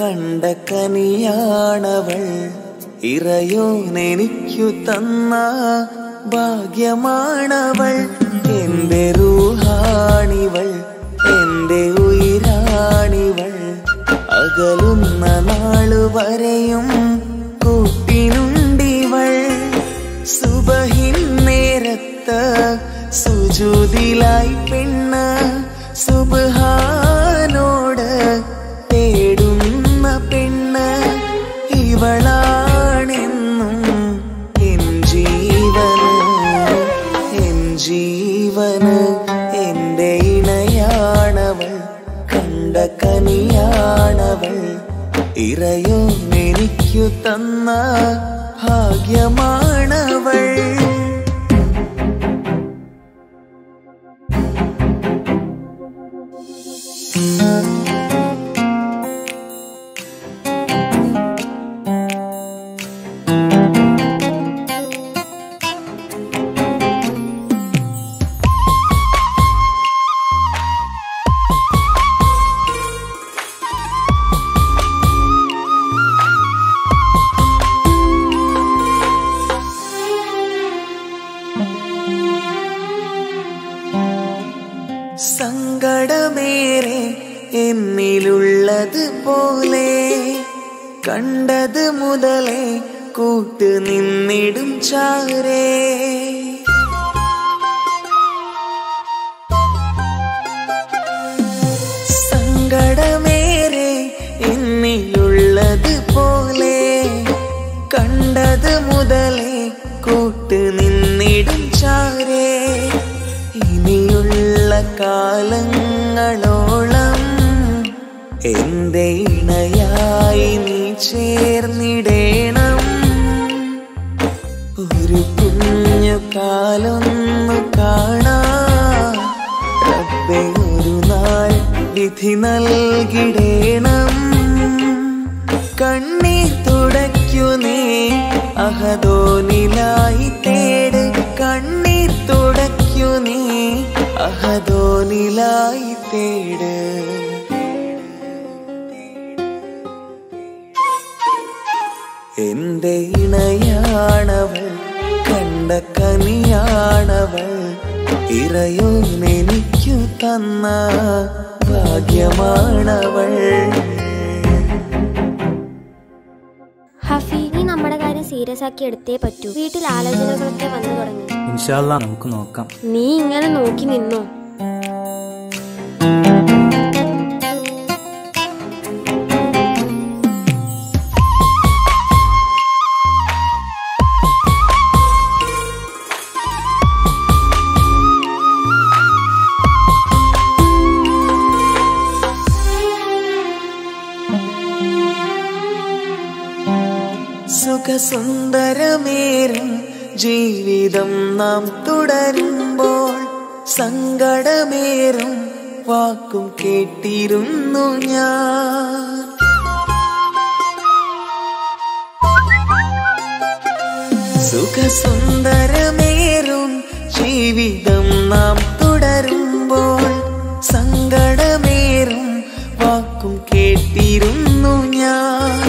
കണ്ട കനിയാണവൾ ഇറയോനെനിക്കു തന്ന ഭാഗ്യമാണവൾ എന്റെ റൂഹാണിവൾ എന്റെ ഉയിരാണിവൾ അകലുന്ന നാളു വരെയും കൂട്ടിനുണ്ടിവൾ സുബഹിൻ നേരത്ത് സുജൂതിലായി പെണ്ണ് സുബഹാനോട് തേടുന്ന പെണ്ണ് ഇവളാണെന്നും എൻ ജീവന് എൻ ജീവന് എന്റെ ഇണയാണവൾ കണ്ട കനിയാണവൾ ഇറയോ എനിക്കു തന്ന ഭാഗ്യമാണവൾ സങ്കടമേറെ എന്നിലുള്ളത് പോലെ കണ്ടത് മുതലേ കൂട്ട് നിന്നിടും ചാരേ സങ്കടമേറെ എന്നിലുള്ളത് പോലെ കണ്ടത് മുതലേ കൂട്ട് നിന്നിടും ചാരേ ഇനിയുള്ള കാലങ്ങളോളം എന്റെ ഇണയായി നീ ചേർന്നിടേണം ഒരു കുഞ്ഞു കാലൊന്നു കാണാ റബ്ബെ ഒരു നാൾ വിധി നൽകിടേണം കണ്ണീർ തുടയ്ക്കു നീ അഹദോനിലായി തേട് കണ്ണീർ തുടയ്ക്കു നീ അഹദോനിലായി തേട് എന്റെ ഇണയാണവൾ കണ്ട കനിയാണവൾ ഇറയോനെനിക്കു തന്ന ഭാഗ്യമാണവൾ ഹഫി നീ നമ്മുടെ കാര്യം സീരിയസ് ആക്കി എടുത്തേ പറ്റൂ വീട്ടിൽ ആലോചനകളൊക്കെ വന്നു തുടങ്ങി ഇൻഷാല്ല നമുക്ക് നോക്കാം നീ ഇങ്ങനെ നോക്കി നിന്നോ സുഖസുന്ദരമേറും ജീവിതം നാം തുടരുമ്പോൾ സങ്കടമേറും വാക്കും കേട്ടിരുന്നു ഞാൻ സുഖസുന്ദരമേറും ജീവിതം നാം തുടരുമ്പോൾ സങ്കടമേറും വാക്കും കേട്ടിരുന്നു ഞാൻ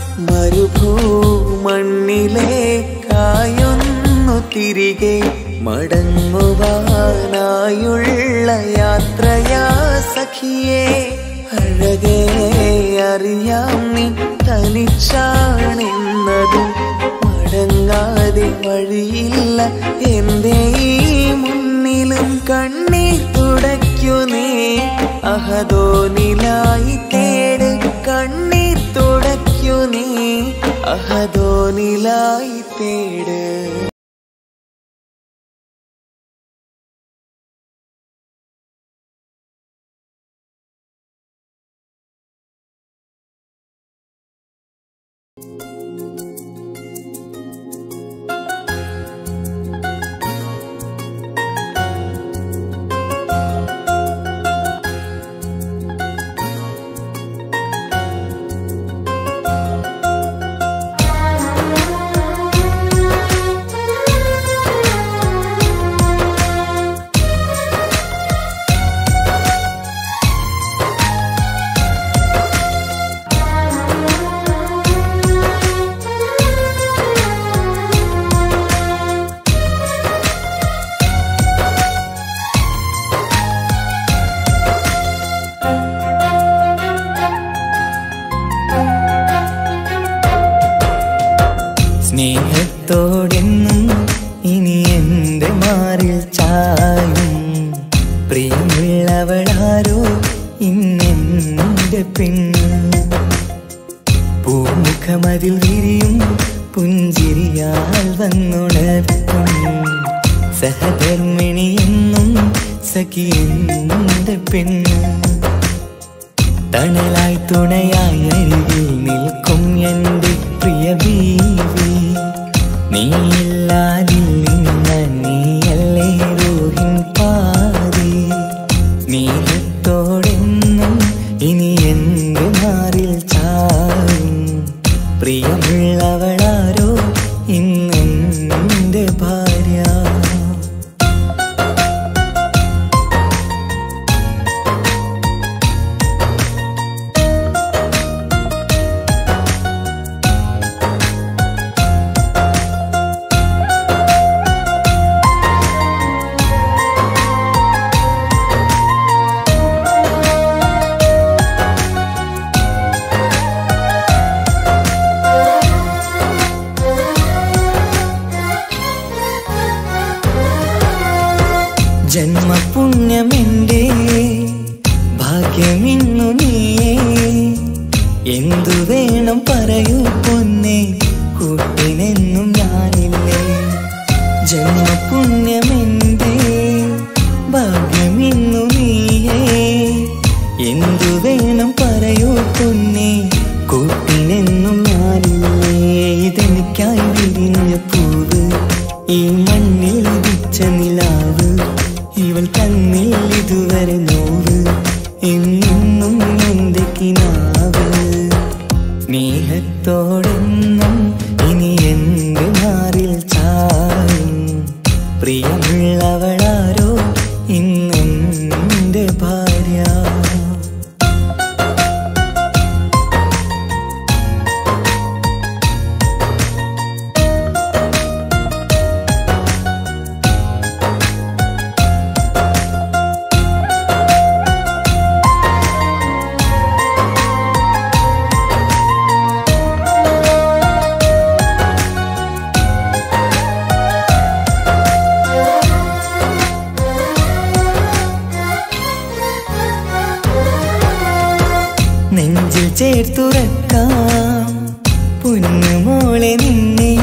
മരുഭൂമണ്ണിലേക്കായൊന്നു തിരികെ മടങ്ങുവാനായുള്ള യാത്രയാ സഖിയേ അഴകേ അറിയാം നീ തനിച്ചാണെന്നതും മടങ്ങാതെ വഴിയില്ല എന്റെ ഈ മുന്നിലും കണ്ണീർ തുടയ്ക്കു നീ അഹദോനിലായി തേട് കണ്ണീർ തുടയ്ക്കു നീ അഹദോനിലായി തേട് സ്നേഹത്തോടെന്നും ഇനി എൻ്റെ മാറിൽ ചായും പ്രിയമുള്ളവളാരോ ഇന്നെൻ്റെ പെണ്ണ് പൂമുഖമതിൽ വിരിയും പുഞ്ചിരിയാൽ വന്നുണർത്തും സഹധർമ്മിണി എന്നും സഖിയെന്റെ പെണ്ണ് തണലായി തുണയായി അരികിൽ നിൽക്കും എൻ്റെ പ്രിയ ബീവി നീയില്ലാതില്ല നീയല്ലേ റോഹിൻ പാതി നീലത്തോടെന്നും ഇനി എൻ്റെ മാറിൽ ചാവും പ്രിയമുള്ളവളാരോ ഇന്നെൻ്റെ ഭാര്യ ജന്മപുണ്യമെന്റെ ഭാഗ്യമിന്നു നീയേ എന്തു വേണം പറയൂ പൊന്നെ കൂട്ടിനെന്നും ഞാനില്ലേ ജന്മപുണ്യമെന്റെ ഭാഗ്യമിന്നു നീയേ എന്തു വേണം പറയൂ പൊന്നെ കൂട്ടിനെന്നും ഞാനില്ലേ ഇതെനിക്കായി വിരിഞ്ഞ പൂവ് ഈ മണ്ണിൽ ഉദിച്ച നിലാവ് ഇവൾ കണ്ണിൽ ഇതുവരെ നോവ് എന്നും എന്റെ കിനാവ് സ്നേഹത്തോടെന്നും ഇനി എന്റെ മാറിൽ ചായും പ്രിയമുള്ളവളാരോ ഇന്നെന്റെ ഭാര്യ നെഞ്ചിൽ ചേർത്തുറക്കാം പൊന്നുമോളെ നിന്നെ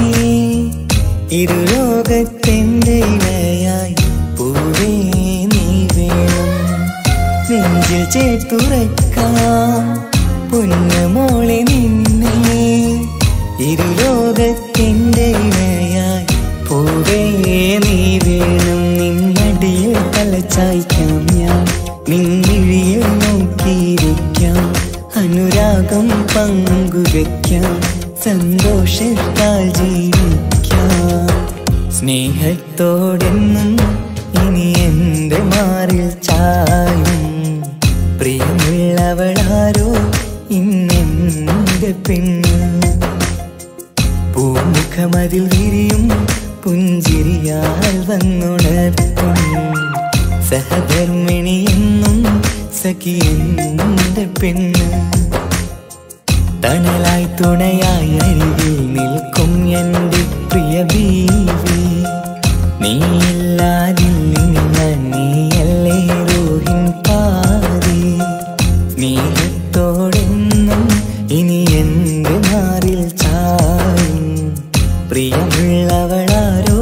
ഇരുലോകത്തെന്റെ ഇണയായി പൂവേ നീ വേണം നെഞ്ചിൽ ചേർത്തുറക്കാം പൊന്നുമോളെ നിന്നെ ഇരുലോകത്തെന്റെ ഇണയായി പൂവേ നീ വേണം നിന്നടിയിൽ തലച്ചായ്ക്കാം ഞാൻ നിന്നിഴിയിൽ നോക്കിയിരിക്കാം അനുരാഗം പങ്കുവെക്കാം സന്തോഷത്താൽ ജീവിക്കാം സ്നേഹത്തോടെന്നും ഇനി എന്റെ മാറിൽ ചായും പ്രിയമുള്ളവളാരോ ഇന്നെന്റെ പെണ്ണ് പൂമുഖമതിൽ വിരിയും പുഞ്ചിരിയാൽ വന്നുണർത്തും സഹധർമ്മിണി എന്നും സഖിയെന്റെ പെണ്ണ് തണലായി തുണയായി അരികിൽ നിൽക്കും എൻ്റെ പ്രിയ ബീവി നീയില്ലാതില്ല നീയല്ലേ റോഹിൻ പാതി സ്നേഹത്തോടെന്നും ഇനി എൻ്റെ മാറിൽ ചായും പ്രിയമുള്ളവളാരോ